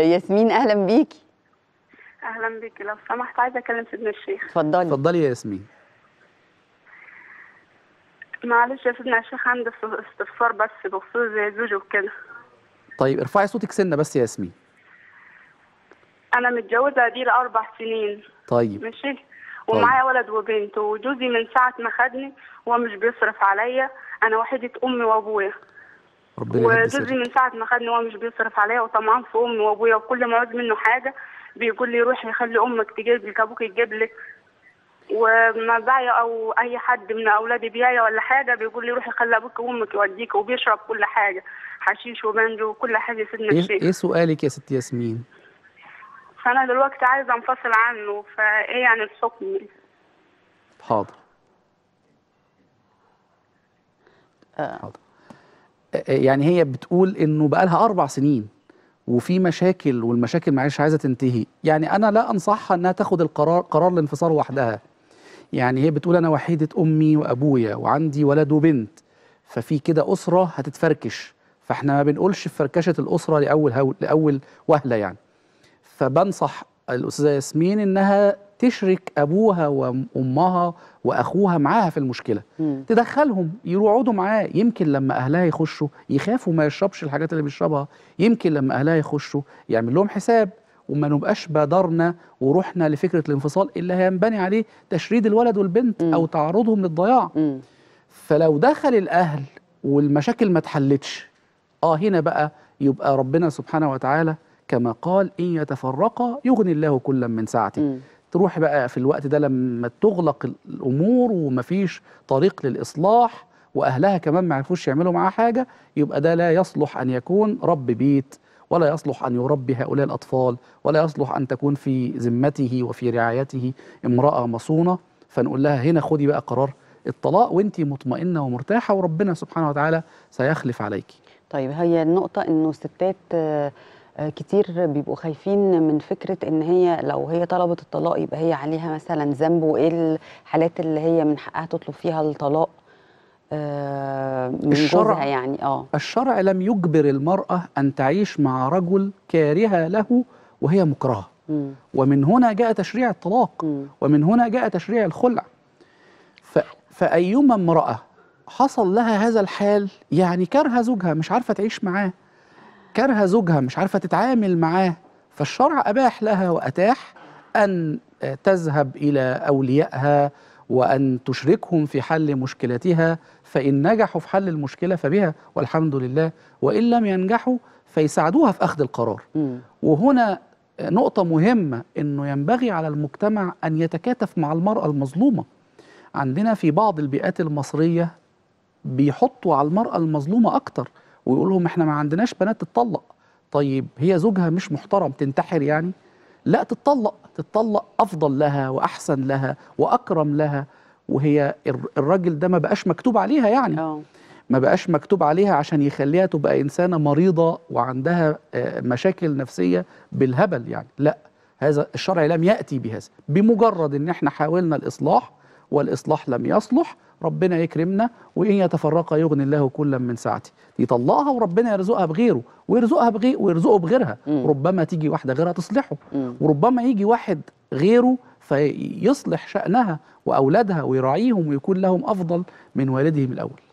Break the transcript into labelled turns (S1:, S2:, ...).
S1: ياسمين اهلا بيكي
S2: اهلا بك لو سمحت عايزه اكلم سيدنا الشيخ
S1: اتفضلي
S3: اتفضلي يا ياسمين
S2: معلش يا سيدنا الشيخ عندي استفسار بس بخصوص زي زوجي وكده
S3: طيب ارفعي صوتك سنه بس يا ياسمين
S2: انا متجوزه دي اربع سنين
S3: طيب
S2: ماشي ومعايا ولد وبنت وجوزي من ساعه ما خدني هو مش بيصرف عليا انا وحيده امي وابويا
S3: ربنا يهدي
S2: وجوزي
S3: سرك.
S2: من ساعه ما خدني هو مش بيصرف عليا وطمعان في امي وابويا وكل ما عاوز منه حاجه بيقول لي روحي خلي امك تجيب لك ابوك يجيب لك وما بايا او اي حد من اولادي بيايا ولا حاجه بيقول لي روحي خلي ابوك وامك يوديك وبيشرب كل حاجه حشيش وبنجو وكل حاجه يا سيدنا
S3: ايه
S2: الشيخ
S3: ايه سؤالك يا ست ياسمين
S2: فانا دلوقتي عايزه انفصل عنه فايه يعني الحكم
S3: حاضر
S1: آه.
S3: حاضر آه، يعني هي بتقول انه بقالها اربع سنين وفي مشاكل والمشاكل معلش عايزه تنتهي يعني انا لا انصحها انها تاخد القرار قرار الانفصال وحدها يعني هي بتقول انا وحيده امي وابويا وعندي ولد وبنت ففي كده اسره هتتفركش فاحنا ما بنقولش في فركشه الاسره لاول هول لاول وهله يعني فبنصح الاستاذه ياسمين انها تشرك ابوها وامها واخوها معاها في المشكله
S1: مم.
S3: تدخلهم يقعدوا معاه يمكن لما اهلها يخشوا يخافوا ما يشربش الحاجات اللي بيشربها يمكن لما اهلها يخشوا يعمل لهم حساب وما نبقاش بادرنا ورحنا لفكره الانفصال اللي هينبني عليه تشريد الولد والبنت
S1: مم.
S3: او تعرضهم للضياع
S1: مم.
S3: فلو دخل الاهل والمشاكل ما اتحلتش اه هنا بقى يبقى ربنا سبحانه وتعالى كما قال ان يتفرقا يغني الله كلا من سعته
S1: مم.
S3: تروح بقى في الوقت ده لما تغلق الامور ومفيش طريق للاصلاح واهلها كمان ما عرفوش يعملوا معاه حاجه يبقى ده لا يصلح ان يكون رب بيت ولا يصلح ان يربي هؤلاء الاطفال ولا يصلح ان تكون في ذمته وفي رعايته امراه مصونه فنقول لها هنا خدي بقى قرار الطلاق وانت مطمئنه ومرتاحه وربنا سبحانه وتعالى سيخلف عليك
S1: طيب هي النقطة إنه الستات آه، آه، كتير بيبقوا خايفين من فكرة إن هي لو هي طلبت الطلاق يبقى هي عليها مثلا ذنب وإيه الحالات اللي هي من حقها تطلب فيها الطلاق آه، من
S3: الشرع-
S1: جوزها يعني اه
S3: الشرع لم يجبر المراه ان تعيش مع رجل كارهه له وهي مكرهه
S1: مم.
S3: ومن هنا جاء تشريع الطلاق
S1: مم.
S3: ومن هنا جاء تشريع الخلع ف... فأيما امرأة حصل لها هذا الحال يعني كارهة زوجها مش عارفة تعيش معاه كارهة زوجها مش عارفة تتعامل معاه فالشرع أباح لها وأتاح أن آه، تذهب إلى أوليائها وأن تشركهم في حل مشكلتها فإن نجحوا في حل المشكلة فبها والحمد لله وإن لم ينجحوا فيساعدوها في أخذ القرار
S1: مم.
S3: وهنا نقطة مهمة إنه ينبغي على المجتمع أن يتكاتف مع المرأة المظلومة. عندنا في بعض البيئات المصرية بيحطوا على المرأة المظلومة أكتر ويقول لهم إحنا ما عندناش بنات تتطلق. طيب هي زوجها مش محترم تنتحر يعني؟ لا تتطلق، تتطلق أفضل لها وأحسن لها وأكرم لها وهي الر- الراجل ده ما بقاش مكتوب عليها يعني.
S1: اه
S3: ما بقاش مكتوب عليها عشان يخليها تبقى إنسانة مريضة وعندها آه، مشاكل نفسية بالهبل يعني لا هذا الشرع لم يأتي بهذا بمجرد إن احنا حاولنا الإصلاح والإصلاح لم يصلح ربنا يكرمنا وإن يتفرقا يغني الله كلا من سعته يطلقها وربنا يرزقها بغيره ويرزقها بغير ويرزقه بغيرها
S1: مم.
S3: ربما تيجي واحدة غيرها تصلحه
S1: مم.
S3: وربما يجي واحد غيره فيصلح شأنها وأولادها ويراعيهم ويكون لهم أفضل من والدهم الأول